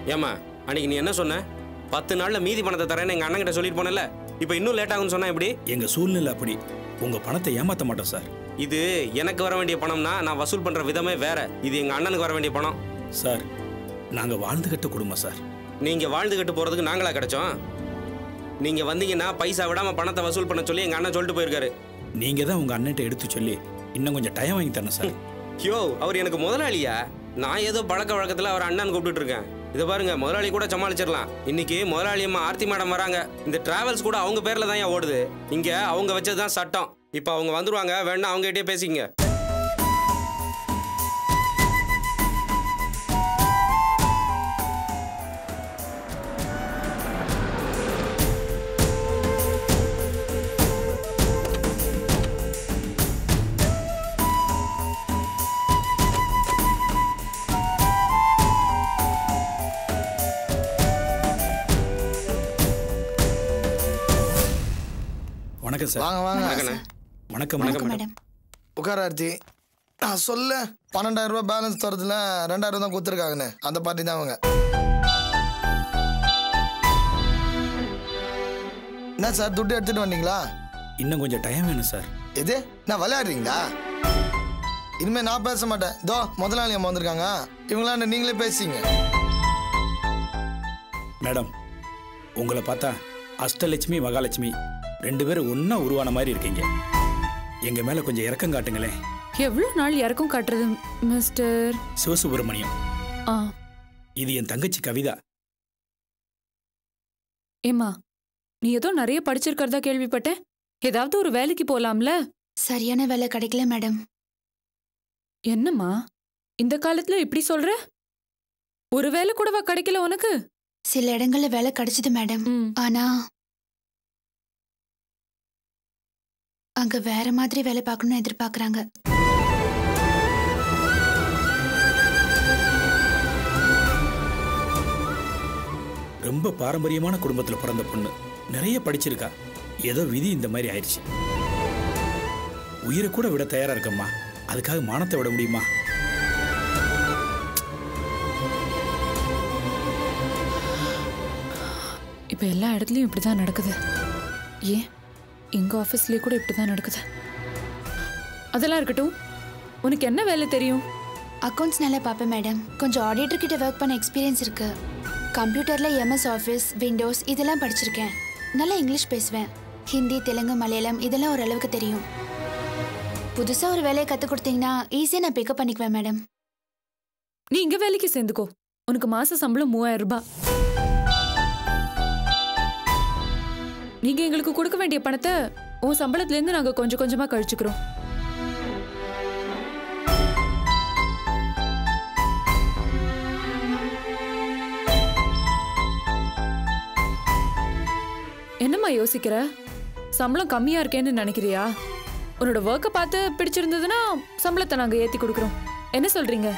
ஏம்மா அன்னைக்கு நீ என்ன சொன்ன பத்து நாள்ல மீதி பணத்தை தரேன்னு எங்க அண்ணன் கிட்ட சொல்லிட்டு போனல இப்போ இன்னும் லேட் ஆகும்னு சொன்னா எப்படி எங்க சூழ்நிலை அப்படி உங்க பணத்தை ஏமாத்த மாட்டோம் சார் இது எனக்கு வர வேண்டிய பணம்னா நான் வசூல் பண்ற விதமே வேற இது எங்க அண்ணனுக்கு வர வேண்டிய பணம் சார் நாங்க வாழ்ந்துகிட்ட குடும்பம் சார் நீங்க வாழ்ந்துகிட்டு போறதுக்கு நாங்களா கிடைச்சோம் நீங்க வந்தீங்கன்னா பைசா விடாம பணத்தை வசூல் பண்ண சொல்லி எங்க அண்ணன் சொல்லிட்டு போயிருக்காரு நீங்க தான் உங்க அண்ணன்ட்ட எடுத்து சொல்லி இன்னும் கொஞ்சம் டைம் வாங்கி தரணும் சார் யோ அவர் எனக்கு முதலாளியா நான் ஏதோ பழக்க வழக்கத்துல அவர் அண்ணன் கூப்பிட்டுட்டு இருக்கேன் இதை பாருங்க முதலாளி கூட சமாளிச்சிடலாம் இன்னைக்கு முதலாளி அம்மா ஆர்த்தி மேடம் வராங்க இந்த டிராவல்ஸ் கூட அவங்க பேர்ல தான் ஏன் ஓடுது இங்க அவங்க வச்சது தான் சட்டம் இப்போ அவங்க வந்துருவாங்க வேணா அவங்க கிட்டே பேசிங்க வணக்கம் சார் வாங்க வாங்க வணக்கண்ணே. வணக்கம் வணக்கம் வணக்கம் மேடம் உட்கார ஆர்த்தி நான் சொல்ல பன்னெண்டாயிரம் ரூபாய் பேலன்ஸ் தரதுல ரெண்டாயிரம் தான் கொடுத்துருக்காங்கண்ணே அந்த பார்ட்டி தான் அவங்க என்ன சார் துட்டு எடுத்துட்டு வந்தீங்களா இன்னும் கொஞ்சம் டைம் வேணும் சார் எது நான் விளையாடுறீங்களா இனிமே நான் பேச மாட்டேன் தோ முதலாளி அம்மா வந்திருக்காங்க இவங்களாண்ட நீங்களே பேசிங்க மேடம் உங்களை பார்த்தா அஷ்டலட்சுமி மகாலட்சுமி ரெண்டு பேரும் ஒண்ணா உருவான மாதிரி இருக்கீங்க எங்க மேல கொஞ்சம் இறக்கம் காட்டுங்களேன் எவ்வளவு நாள் இறக்கம் காட்டுறது மிஸ்டர் சிவசுப்பிரமணியம் ஆ இது என் தங்கச்சி கவிதா ஏம்மா நீ ஏதோ நிறைய படிச்சிருக்கிறதா கேள்விப்பட்டேன் ஏதாவது ஒரு வேலைக்கு போலாம்ல சரியான வேலை கிடைக்கல மேடம் என்னம்மா இந்த காலத்துல இப்படி சொல்ற ஒரு வேலை கூடவா கிடைக்கல உனக்கு சில இடங்கள்ல வேலை கிடைச்சது மேடம் ம், ஆனா அங்க வேற மாதிரி வேலை பார்க்கணும்னு எதிர்பார்க்கறாங்க ரொம்ப பாரம்பரியமான குடும்பத்துல பிறந்த பொண்ணு நிறைய படிச்சிருக்கா ஏதோ விதி இந்த மாதிரி ஆயிடுச்சு உயிரை கூட விட தயாரா இருக்கம்மா அதுக்காக மானத்தை விட முடியுமா இப்ப எல்லா இடத்துலயும் இப்படிதான் நடக்குது ஏன் எங்க ஆபீஸ்லயே கூட இப்படிதான் நடக்குது அதெல்லாம் இருக்கட்டும் உனக்கு என்ன வேலை தெரியும் அக்கவுண்ட்ஸ் நல்லா பார்ப்பேன் மேடம் கொஞ்சம் ஆடிட்டர் கிட்ட ஒர்க் பண்ண எக்ஸ்பீரியன்ஸ் இருக்கு கம்ப்யூட்டர்ல எம்எஸ் ஆஃபீஸ் விண்டோஸ் இதெல்லாம் படிச்சிருக்கேன் நல்லா இங்கிலீஷ் பேசுவேன் ஹிந்தி தெலுங்கு மலையாளம் இதெல்லாம் ஓரளவுக்கு தெரியும் புதுசா ஒரு வேலையை கற்றுக் கொடுத்தீங்கன்னா ஈஸியாக நான் பிக்கப் பண்ணிக்குவேன் மேடம் நீ இங்க வேலைக்கு சேர்ந்துக்கோ உனக்கு மாச சம்பளம் மூவாயிரம் ரூபாய் நீங்க எங்களுக்கு கொடுக்க வேண்டிய பணத்தை உன் சம்பளத்துல இருந்து நாங்க கொஞ்சம் கொஞ்சமா கழிச்சுக்கிறோம் என்னம்மா யோசிக்கிற சம்பளம் கம்மியா இருக்கேன்னு நினைக்கிறியா உன்னோட ஒர்க்கை பார்த்து பிடிச்சிருந்ததுன்னா சம்பளத்தை நாங்க ஏத்தி கொடுக்குறோம் என்ன சொல்றீங்க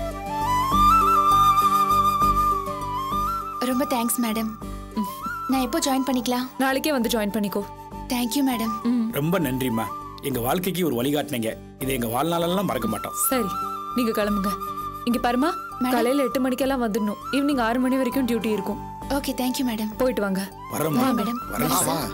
ரொம்ப தேங்க்ஸ் மேடம் நான் எப்போ ஜாயின் பண்ணிக்கலாம் நாளைக்கே வந்து ஜாயின் பண்ணிக்கோ தேங்க்யூ மேடம் ம் ரொம்ப நன்றிம்மா எங்க வாழ்க்கைக்கு ஒரு வழிகாட்டினீங்க இதை எங்க வாழ்நாளெல்லாம் மறக்க மாட்டோம் சரி நீங்க கிளம்புங்க இங்க பாருமா மேடம். காலையில எட்டு மணிக்கெல்லாம் வந்துடணும் ஈவினிங் ஆறு மணி வரைக்கும் டியூட்டி இருக்கும் ஓகே தேங்க்யூ மேடம் போயிட்டு வாங்க வரோம்மா ஆ மேடம் வரேன் ஆ வாங்க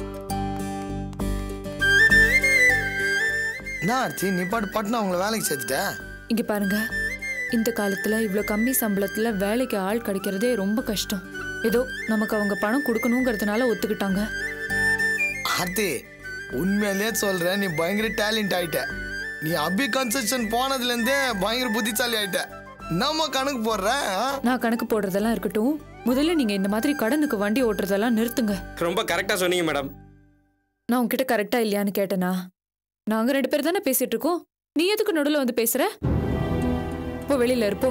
என்ன ஆர்த்தி நீ பாட்டு பாட்டுனா உங்களை வேலைக்கு சேர்த்துட்ட இங்க பாருங்க இந்த காலத்துல இவ்ளோ கம்மி சம்பளத்துல வேலைக்கு ஆள் கிடைக்கிறதே ரொம்ப கஷ்டம் ஏதோ நமக்கு அவங்க பணம் கொடுக்கணுங்கிறதுனால ஒத்துக்கிட்டாங்க ஆர்த்தி உண்மையிலே சொல்றேன் நீ பயங்கர டேலண்ட் ஆயிட்ட நீ அபி கன்ஸ்ட்ரக்ஷன் போனதுல இருந்தே பயங்கர புத்திசாலி ஆயிட்ட நம்ம கணக்கு போடுற ஆ? நான் கணக்கு போடுறதெல்லாம் இருக்கட்டும் முதல்ல நீங்க இந்த மாதிரி கடனுக்கு வண்டி ஓட்டுறதெல்லாம் நிறுத்துங்க ரொம்ப கரெக்டா சொன்னீங்க மேடம் நான் உன்கிட்ட கரெக்டா இல்லையான்னு கேட்டனா நாங்க ரெண்டு பேர் தானே பேசிட்டு இருக்கோம் நீ எதுக்கு நடுவுல வந்து பேசுற போ வெளியில இருப்போ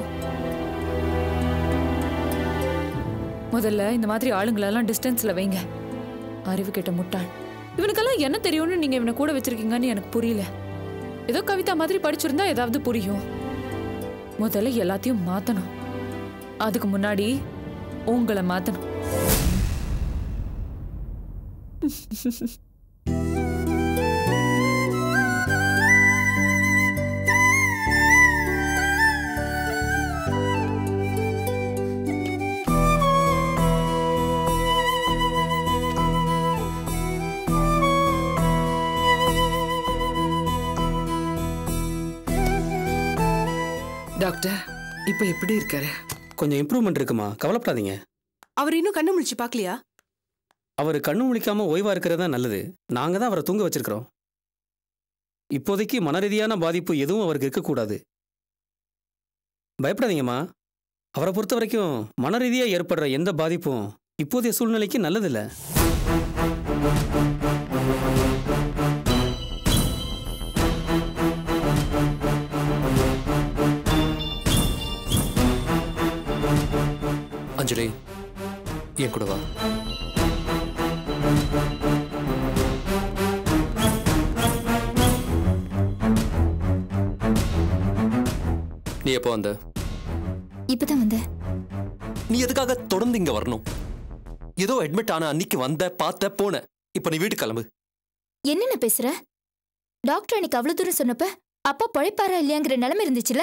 முதல்ல இந்த மாதிரி ஆளுங்களெல்லாம் டிஸ்டன்ஸ்ல வைங்க அறிவு கெட்ட முட்டாள் இவனுக்கெல்லாம் என்ன தெரியும்னு நீங்க இவனை கூட வச்சிருக்கீங்கன்னு எனக்கு புரியல ஏதோ கவிதா மாதிரி படிச்சிருந்தா ஏதாவது புரியும் முதல்ல எல்லாத்தையும் மாத்தணும் அதுக்கு முன்னாடி உங்களை மாத்தணும் டாக்டர் இப்போ எப்படி இருக்காரு கொஞ்சம் இம்ப்ரூவ்மெண்ட் இருக்குமா கவலைப்படாதீங்க அவர் இன்னும் கண்ணு முழிச்சு பார்க்கலையா அவர் கண்ணு முழிக்காம ஓய்வா இருக்கிறது தான் நல்லது நாங்க தான் அவரை தூங்க வச்சிருக்கிறோம் இப்போதைக்கு மனரீதியான பாதிப்பு எதுவும் அவருக்கு இருக்கக்கூடாது பயப்படாதீங்கம்மா அவரை பொறுத்த வரைக்கும் மனரீதியாக ஏற்படுற எந்த பாதிப்பும் இப்போதைய சூழ்நிலைக்கு நல்லதில்லை அஞ்சலி என் கூட வா நீ எப்போ வந்த இப்பதான் வந்தேன் நீ எதுக்காக தொடர்ந்து இங்க வரணும் ஏதோ அட்மிட் ஆன அன்னைக்கு வந்த பார்த்த போன இப்ப நீ வீட்டுக்கு கிளம்பு என்னென்ன பேசுற டாக்டர் அன்னைக்கு அவ்வளவு தூரம் சொன்னப்ப அப்பா பழைப்பாரா இல்லையாங்கிற நிலைமை இருந்துச்சுல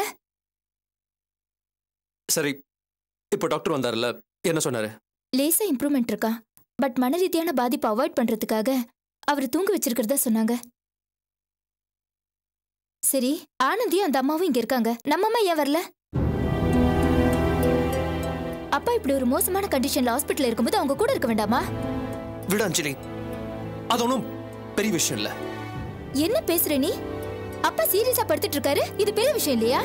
சரி இப்போ டாக்டர் வந்தாருல்ல என்ன சொன்னாரு லேசா இம்ப்ரூவ்மெண்ட் இருக்கா பட் மன ரீதியான பாதிப்பை அவாய்ட் பண்றதுக்காக அவர் தூங்க வச்சிருக்கிறதா சொன்னாங்க சரி ஆனந்தியும் அந்த அம்மாவும் இங்க இருக்காங்க நம்ம அம்மா ஏன் வரல அப்பா இப்படி ஒரு மோசமான கண்டிஷன்ல ஹாஸ்பிட்டல் இருக்கும்போது அவங்க கூட இருக்க வேண்டாமா விடு அஞ்சலி அது ஒன்றும் பெரிய விஷயம் இல்ல என்ன பேசுற நீ அப்பா சீரியஸா படுத்துட்டு இருக்காரு இது பெரிய விஷயம் இல்லையா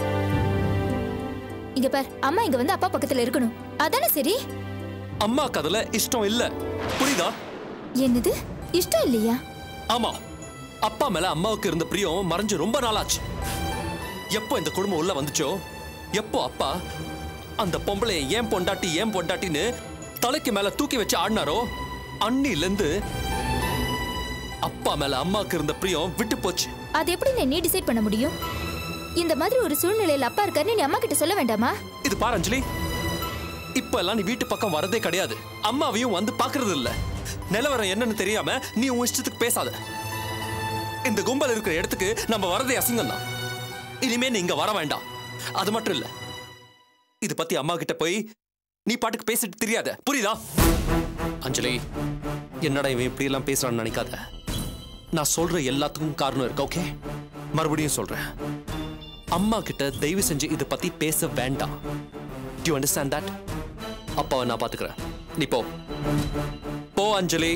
இங்க பார் அம்மா இங்க வந்து அப்பா பக்கத்துல இருக்கணும் அதானே சரி அம்மாக்கு அதுல இஷ்டம் இல்ல புரியுதா என்னது இஷ்டம் இல்லையா ஆமா அப்பா மேல அம்மாவுக்கு இருந்த பிரியம் மறைஞ்சு ரொம்ப நாளாச்சு எப்போ இந்த குடும்பம் உள்ள வந்துச்சோ எப்போ அப்பா அந்த பொம்பளைய ஏன் பொண்டாட்டி ஏன் பொண்டாட்டின்னு தலைக்கு மேல தூக்கி வச்சு ஆடினாரோ அன்னில இருந்து அப்பா மேல அம்மாவுக்கு இருந்த பிரியம் விட்டு போச்சு அது எப்படி நீ டிசைட் பண்ண முடியும் இந்த மாதிரி ஒரு சூழ்நிலையில அப்பா இருக்காருன்னு நீ அம்மா கிட்ட சொல்ல வேண்டாமா இது பாரு அஞ்சலி இப்ப எல்லாம் நீ வீட்டு பக்கம் வரதே கிடையாது அம்மாவையும் வந்து பாக்குறது இல்ல நிலவரம் என்னன்னு தெரியாம நீ உன் இஷ்டத்துக்கு பேசாத இந்த கும்பல் இருக்கிற இடத்துக்கு நம்ம வரதே அசிங்கம் தான் இனிமே நீ இங்க வர வேண்டாம் அது மட்டும் இல்ல இது பத்தி அம்மா கிட்ட போய் நீ பாட்டுக்கு பேசிட்டு தெரியாத புரியுதா அஞ்சலி என்னடா இவன் இப்படி எல்லாம் பேசுறான்னு நினைக்காத நான் சொல்ற எல்லாத்துக்கும் காரணம் இருக்கு ஓகே மறுபடியும் சொல்றேன் அம்மா கிட்ட தயவு செஞ்சு இதை பத்தி பேச வேண்டாம் யூ அண்டர்ஸ்டாண்ட் தட் அப்பாவை நான் பாத்துக்கிறேன் நீ போ போ அஞ்சலி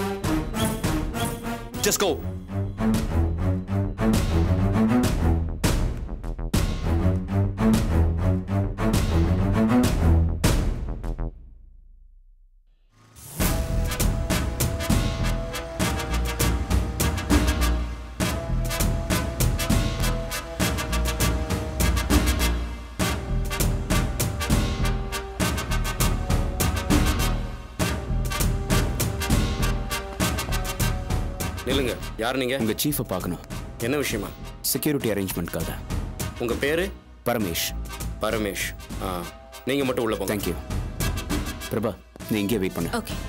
ஜஸ்ட் கோ நில்லுங்க யார் நீங்க உங்க சீஃபை பார்க்கணும் என்ன விஷயமா செக்யூரிட்டி அரேஞ்ச்மெண்ட்காக உங்க பேரு பரமேஷ் பரமேஷ் ஆ நீங்க மட்டும் உள்ள போங்க தேங்க்யூ பிரபா நீ இங்கே வெயிட் பண்ணு ஓகே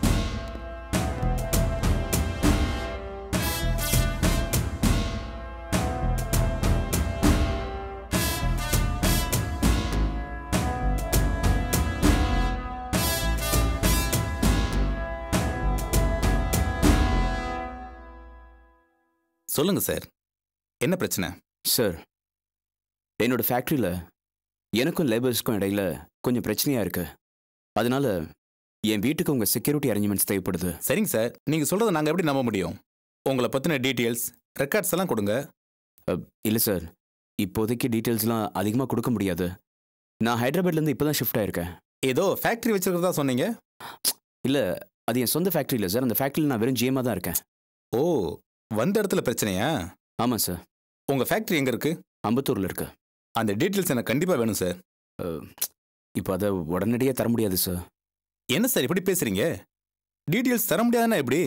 சொல்லுங்க சார் என்ன பிரச்சனை சார் என்னோட ஃபேக்ட்ரியில் எனக்கும் லேபர்ஸ்க்கும் இடையில கொஞ்சம் பிரச்சனையாக இருக்கு அதனால என் வீட்டுக்கு உங்கள் செக்யூரிட்டி அரேஞ்ச்மெண்ட்ஸ் தேவைப்படுது சரிங்க சார் நீங்க சொல்றதை நாங்க எப்படி நம்ப முடியும் உங்களை பத்தின டீட்டெயில்ஸ் ரெக்கார்ட்ஸ் எல்லாம் கொடுங்க இல்லை சார் இப்போதைக்கு டீட்டெயில்ஸ்லாம் அதிகமாக கொடுக்க முடியாது நான் ஹைதராபாத்லேருந்து இப்போ தான் ஷிஃப்ட் ஆயிருக்கேன் ஏதோ ஃபேக்டரி வச்சிருக்கிறதா சொன்னீங்க இல்லை அது என் சொந்த ஃபேக்ட்ரி இல்லை சார் அந்த ஃபேக்ட்ரியில் நான் வெறும் ஜிஎம்மாக தான் இருக்கேன் ஓ வந்த இடத்துல பிரச்சனையா ஆமாம் சார் உங்க ஃபேக்டரி எங்க இருக்கு அம்பத்தூரில் இருக்கு அந்த டீட்டெயில்ஸ் எனக்கு கண்டிப்பா வேணும் சார் இப்போ அதை உடனடியாக தர முடியாது சார் என்ன சார் இப்படி பேசுறீங்க டீட்டெயில்ஸ் தர முடியாதுன்னா எப்படி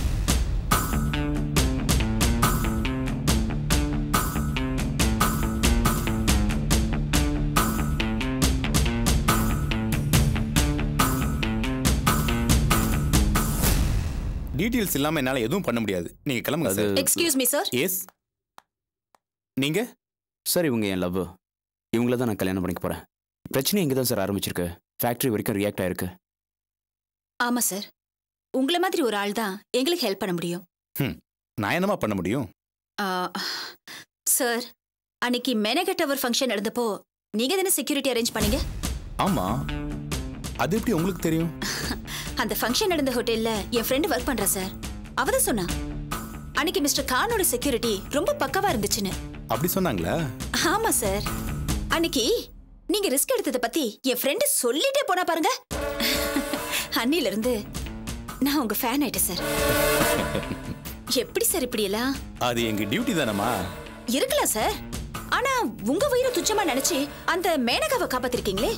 டீட்டெயில்ஸ் இல்லாம என்னால எதுவும் பண்ண முடியாது நீங்க கிளம்புங்க அது sir excuse me sir yes நீங்க சார் இவங்க என் லவ் இவங்கள தான் நான் கல்யாணம் பண்ணிக்க போகிறேன் பிரச்சனை இங்கே தான் சார் ஆரம்பிச்சிருக்கு ஃபேக்ட்ரி வரைக்கும் ரியாக்ட் ஆயிருக்கு ஆமா சார் உங்களை மாதிரி ஒரு ஆள் தான் எங்களுக்கு ஹெல்ப் பண்ண முடியும் நான் என்னமா பண்ண முடியும் சார் அன்னைக்கு மெனக டவர் ஃபங்க்ஷன் நடந்தப்போ நீங்க தானே செக்யூரிட்டி அரேஞ்ச் பண்ணீங்க ஆமா அது எப்படி உங்களுக்கு தெரியும் அந்த ஃபங்க்ஷன் நடந்த ஹோட்டல்ல என் ஃப்ரெண்ட் ஒர்க் பண்றா சார் அவ தான் சொன்னா அன்னைக்கு மிஸ்டர் கானோட செக்யூரிட்டி ரொம்ப பக்கவா இருந்துச்சுன்னு அப்படி சொன்னாங்களா ஆமா சார் அன்னைக்கு நீங்க ரிஸ்க் எடுத்தத பத்தி என் ஃப்ரெண்ட் சொல்லிட்டே போனா பாருங்க அன்னில இருந்து நான் உங்க ஃபேன் ஆயிட்டேன் சார் எப்படி சார் இப்படி எல்லாம் அது எங்க டியூட்டி தானம்மா இருக்கலாம் சார் ஆனா உங்க உயிரை துச்சமா நினைச்சு அந்த மேனகாவை காப்பாத்திருக்கீங்களே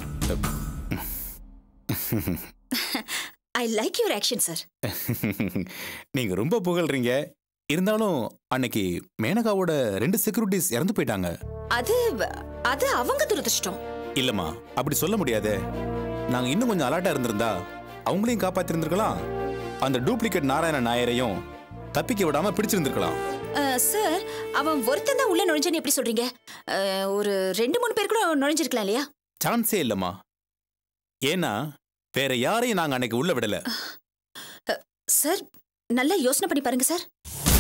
I like your action sir நீங்க ரொம்ப புகழ்றீங்க இருந்தாலும் அன்னைக்கு மேனகாவோட ரெண்டு செக்யூரிட்டிஸ் இறந்து போயிட்டாங்க அது அது அவங்க துரதிருஷ்டம் இல்லம்மா அப்படி சொல்ல முடியாதே நாங்க இன்னும் கொஞ்சம் அலர்ட்டா இருந்திருந்தா அவங்களையும் காப்பாத்திருந்திருக்கலாம் அந்த டூப்ளிகேட் நாராயண நாயரையும் தப்பிக்க விடாம பிடிச்சிருந்திருக்கலாம் அஹ், சார் அவன் ஒருத்தன் தான் உள்ள நுழைஞ்சேன்னு எப்படி சொல்றீங்க அஹ், ஒரு ரெண்டு மூணு பேர் கூட நுழைஞ்சிருக்கலாம் இல்லையா சான்ஸே இல்லம்மா ஏன்னா வேற யாரையும் நாங்க அன்னைக்கு உள்ள விடல சார் நல்லா யோசனை பண்ணி பாருங்க sir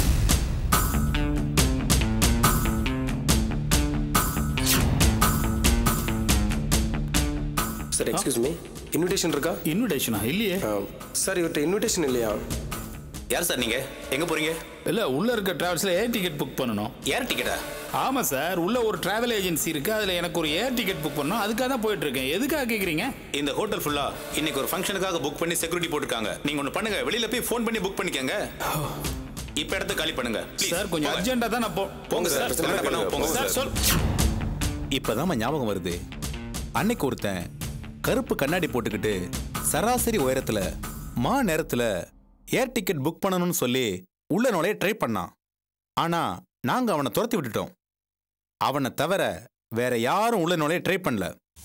sir excuse me invitation இருக்கா இன்விடேஷனா இல்லையே சார் இவர்கிட்ட இன்விடேஷன் இல்லையா யார் சார் நீங்க எங்க போறீங்க இல்ல உள்ள இருக்க டிராவல்ஸ்ல ஏர் டிக்கெட் புக் பண்ணணும் ஏர் டிக்கெட்டா ஆமா சார் உள்ள ஒரு டிராவல் ஏஜென்சி இருக்கு அதுல எனக்கு ஒரு ஏர் டிக்கெட் புக் பண்ணணும் அதுக்காக தான் போயிட்டு இருக்கேன் எதுக்காக கேக்குறீங்க இந்த ஹோட்டல் ஃபுல்லா இன்னைக்கு ஒரு ஃபங்க்ஷனுக்காக புக் பண்ணி செக்யூரிட்டி போட்டுருக்காங்க நீங்க ஒண்ணு பண்ணுங்க வெளியில போய் ஃபோன் பண்ணி புக் பண்ணிக்கங்க இப்ப இடத்த காலி பண்ணுங்க Please, சார் கொஞ்சம் போங்க. அர்ஜென்ட்டா தான் நான் போ போங்க சார் பிரச்சனை கரெக்டா பண்ணுங்க, போங்க சார் சார் சொல் இப்பதான் ஞாபகம் வருது அன்னைக்கு ஒருத்தன் கருப்பு கண்ணாடி போட்டுக்கிட்டு சராசரி உயரத்துல மா நேரத்துல ஏர் டிக்கெட் புக் பண்ணணும்னு சொல்லி உள்ள நுழைய ட்ரை பண்ணான் ஆனா நாங்க அவனை துரத்தி விட்டுட்டோம் அவனை தவிர வேற யாரும் உள்ள நுழைய ட்ரை பண்ணல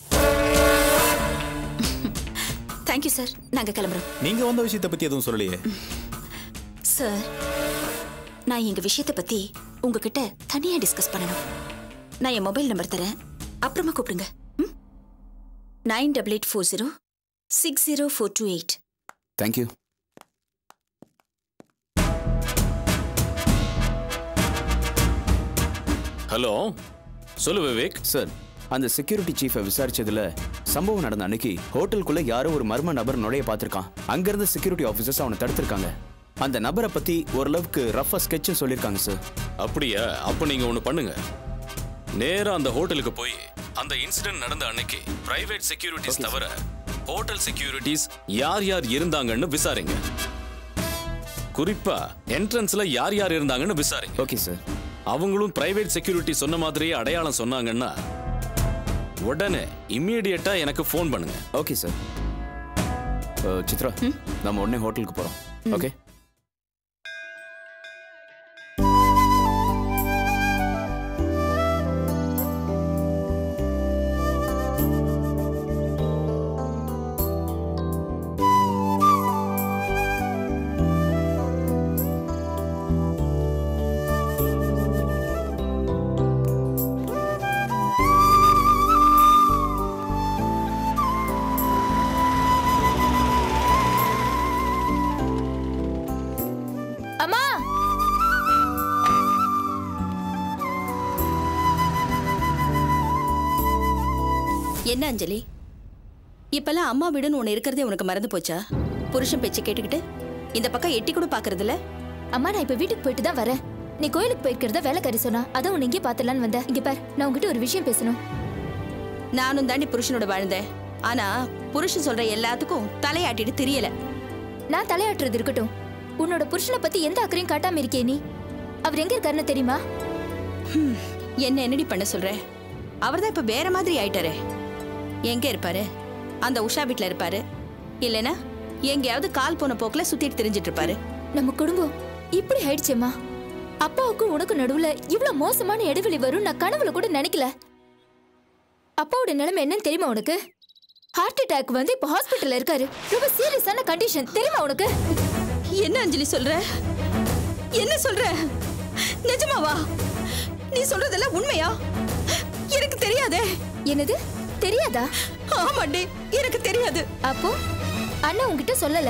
தேங்க்யூ சார் நாங்க கிளம்புறோம் நீங்க வந்த விஷயத்தை பத்தி எதுவும் சொல்லலையே சார் நான் எங்க விஷயத்தை பத்தி உங்ககிட்ட தனியா டிஸ்கஸ் பண்ணணும் நான் என் மொபைல் நம்பர் தரேன் அப்புறமா கூப்பிடுங்க nine double eight four zero six zero four two eight thank you hello சொல்லு விவேக் சார் அந்த செக்யூரிட்டி சீஃபை விசாரிச்சதுல சம்பவம் நடந்த அன்னைக்கு ஹோட்டலுக்குள்ள யாரோ ஒரு மர்ம நபர் நுழைய பார்த்திருக்கான் அங்கிருந்த செக்யூரிட்டி ஆஃபீஸர்ஸ் அவனை தடுத்திருக்காங்க அந்த நபரை பத்தி ஓரளவுக்கு ரஃபா ஸ்கெட்சும் சொல்லியிருக்காங்க சார் அப்படியா அப்ப நீங்க ஒண்ணு பண்ணுங்க நேரா அந்த ஹோட்டலுக்கு போய் அந்த இன்சிடென்ட் நடந்த அன்னைக்கு பிரைவேட் செக்யூரிட்டிஸ் தவிர ஹோட்டல் செக்யூரிட்டிஸ் யார் யார் இருந்தாங்கன்னு விசாரிங்க குறிப்பா என்ட்ரன்ஸ்ல யார் யார் இருந்தாங்கன்னு விசாரிங்க ஓகே சார் அவங்களும் பிரைவேட் செக்யூரிட்டி சொன்ன மாதிரியே அடையாளம் சொன்னாங்கன்னா உடனே இம்மீடியட்டா எனக்கு ஃபோன் பண்ணுங்க ஓகே சார் சித்ரா நம்ம உடனே ஹோட்டலுக்கு போறோம் ஓகே அம்மா என்ன அஞ்சலி இப்பெல்லாம் அம்மா வீடுன்னு ஒன்று இருக்கிறதே உனக்கு மறந்து போச்சா புருஷன் பேச்சு கேட்டுக்கிட்டு இந்த பக்கம் எட்டி கூட பாக்குறது இல்ல அம்மா நான் இப்ப வீட்டுக்கு போயிட்டு தான் வரேன் நீ கோயிலுக்கு போயிருக்கிறத வேலைக்காரி சொன்னா அதான் உன்னை இங்கே பாத்துலான்னு வந்தேன் இங்க பார் நான் உங்ககிட்ட ஒரு விஷயம் பேசணும் நானும் தாண்டி புருஷனோட வாழ்ந்தேன் ஆனா புருஷன் சொல்ற எல்லாத்துக்கும் தலையாட்டிட்டு தெரியல நான் தலையாட்டுறது இருக்கட்டும் உன்னோட புருஷனை பத்தி எந்த அக்கறையும் காட்டாம இருக்கே நீ அவர் எங்க இருக்காருன்னு தெரியுமா என்ன என்னடி பண்ண சொல்ற அவர்தான் இப்ப வேற மாதிரி ஆயிட்டாரே எங்க இருப்பாரு அந்த உஷா வீட்ல இருப்பாரு இல்லனா எங்கேயாவது கால் போன போக்குல சுத்திட்டு திரிஞ்சிட்டு இருப்பாரு நம்ம குடும்பம் இப்படி ஆயிடுச்சேம்மா அப்பாவுக்கும் உனக்கு நடுவுல இவ்வளவு மோசமான இடைவெளி வரும் நான் கனவுல கூட நினைக்கல அப்பாவோட நிலைமை என்னன்னு தெரியுமா உனக்கு ஹார்ட் அட்டாக் வந்து இப்ப ஹாஸ்பிட்டல்ல இருக்காரு ரொம்ப சீரியஸான கண்டிஷன் தெரியுமா உனக்கு என்ன அஞ்சலி சொல்ற என்ன சொல்ற நிஜமாவா நீ சொல்றதெல்லாம் உண்மையா எனக்கு தெரியாதே என்னது தெரியாதா ஆமாண்டி எனக்கு தெரியாது அப்போ அண்ணா உன்கிட்ட சொல்லல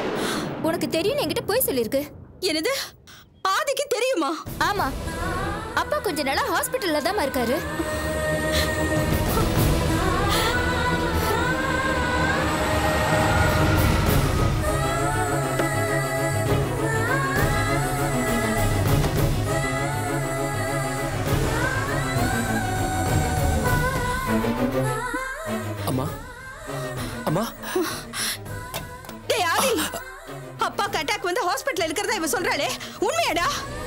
உனக்கு தெரியும் என்கிட்ட போய் சொல்லிருக்கு என்னது ஆதிக்கு தெரியுமா ஆமா அப்பா கொஞ்ச நாளா ஹாஸ்பிட்டல்ல தான் இருக்காரு அம்மா அம்மா டேய் ஆதி அப்பாக்கு அட்டாக் வந்து ஹாஸ்பிட்டல்ல இருக்கிறதா இவ சொல்றாளே உண்மையாடா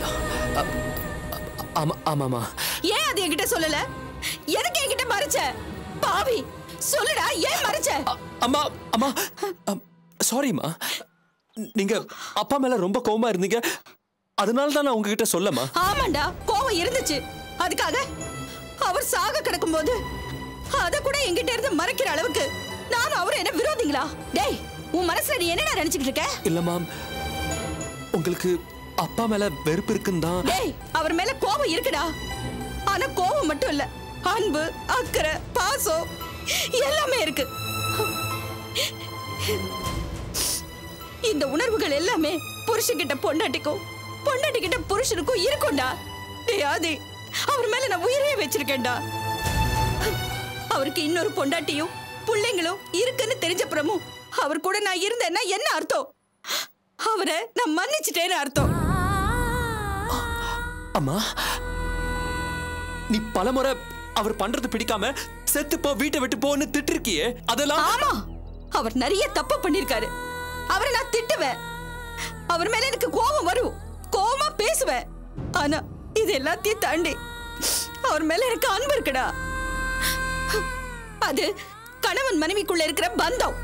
ஆமா ஆமாமா ஏன் அது என்கிட்ட சொல்லல எதுக்கு என்கிட்ட மறைச்ச பாவி சொல்லுடா ஏன் மறைச்ச அம்மா அம்மா சாரிம்மா நீங்க அப்பா மேல ரொம்ப கோவமா இருந்தீங்க அதனால தான் நான் உங்ககிட்ட சொல்லமா ஆமாண்டா கோவம் இருந்துச்சு அதுக்காக அவர் சாக கிடக்கும்போது அத கூட என்கிட்ட இருந்து மறைக்கிற அளவுக்கு நானும் அவரும் என்ன விரோதிங்களா டேய் உன் மனசுல நீ என்னடா நினைச்சுக்கிட்டு இருக்க இல்லம்மா உங்களுக்கு அப்பா மேல வெறுப்பு இருக்குன்னு தான் டேய் அவர் மேல கோபம் இருக்குடா ஆனா கோபம் மட்டும் இல்ல அன்பு அக்கறை பாசம் எல்லாமே இருக்கு இந்த உணர்வுகள் எல்லாமே புருஷன்கிட்ட பொண்டாட்டிக்கும் பொண்டாட்டிக்கிட்ட புருஷனுக்கும் இருக்கும்டா டேய் ஆதி அவர் மேல நான் உயிரே வச்சிருக்கேன்டா அவருக்கு இன்னொரு பொண்டாட்டியும் பிள்ளைங்களும் இருக்குன்னு தெரிஞ்சப்புறமும் அவர் கூட நான் இருந்தேன்னா என்ன அர்த்தம் அவரை நான் மன்னிச்சிட்டேன்னு அர்த்தம் அம்மா நீ பலமுறை அவர் பண்றது பிடிக்காம செத்து போ வீட்டை விட்டு போன்னு திட்டிருக்கியே அதெல்லாம் ஆமா அவர் நிறைய தப்பு பண்ணிருக்காரு அவரை நான் திட்டுவேன் அவர் மேல எனக்கு கோபம் வரும் கோபமா பேசுவேன் ஆனா இது எல்லாத்தையும் தாண்டி அவர் மேல எனக்கு அன்பு இருக்குடா அது கணவன் மனைவிக்குள்ள இருக்கிற பந்தம்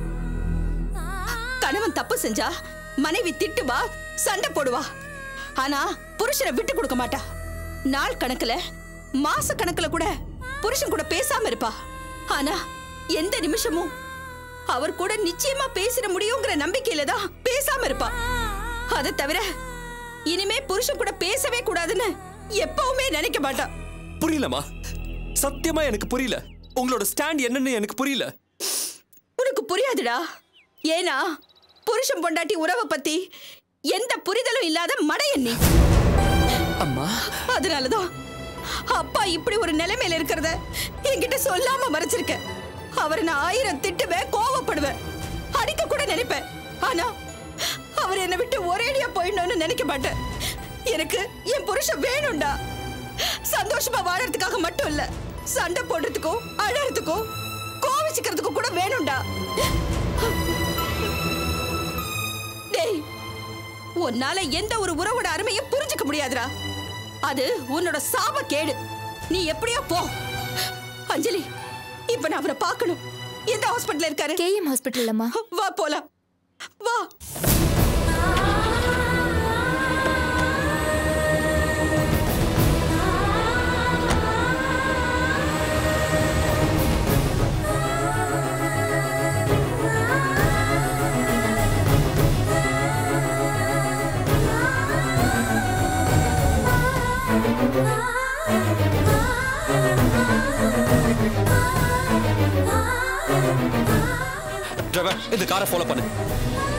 கணவன் தப்பு செஞ்சா மனைவி திட்டுவா சண்டை போடுவா ஆனா புருஷனை விட்டு கொடுக்க மாட்டா நாள் கணக்குல மாச கணக்குல கூட புருஷன் கூட பேசாம இருப்பா ஆனா எந்த நிமிஷமும் அவர் கூட நிச்சயமா பேசிட முடியுங்கிற நம்பிக்கையில தான் பேசாம இருப்பா அதை தவிர இனிமே புருஷன் கூட பேசவே கூடாதுன்னு எப்பவுமே நினைக்க மாட்டா புரியலமா சத்தியமா எனக்கு புரியல உங்களோட ஸ்டாண்ட் என்னன்னு எனக்கு புரியல உனக்கு புரியாதுடா ஏன்னா புருஷன் பொண்டாட்டி உறவை பத்தி எந்த புரிதலும் இல்லாத மடையன் நீ அம்மா அதனாலதான் அப்பா இப்படி ஒரு நிலைமையில இருக்கிறத என்கிட்ட சொல்லாம மறைச்சிருக்க அவரை நான் ஆயிரம் திட்டுவேன் கோவப்படுவேன் அடிக்க கூட நினைப்பேன் ஆனா அவர் என்னை விட்டு ஒரேடியா போயிடணும்னு நினைக்க மாட்டேன் எனக்கு என் புருஷன் வேணும்டா சந்தோஷமா வாழறதுக்காக மட்டும் இல்ல சண்டை போடுறதுக்கும் அழறதுக்கும் கோவிச்சுக்கிறதுக்கும் கூட வேணும்டா டேய் உன்னால எந்த ஒரு உறவோட அருமையும் புரிஞ்சுக்க முடியாதுடா அது உன்னோட சாப கேடு நீ எப்படியோ போ அஞ்சலி இப்ப நான் அவரை பார்க்கணும் எந்த ஹாஸ்பிட்டல்ல இருக்காரு கேஎம் ஹாஸ்பிட்டல்லம்மா வா போலாம் வா டிரைவர் இந்த காரை ஃபாலோ பண்ணு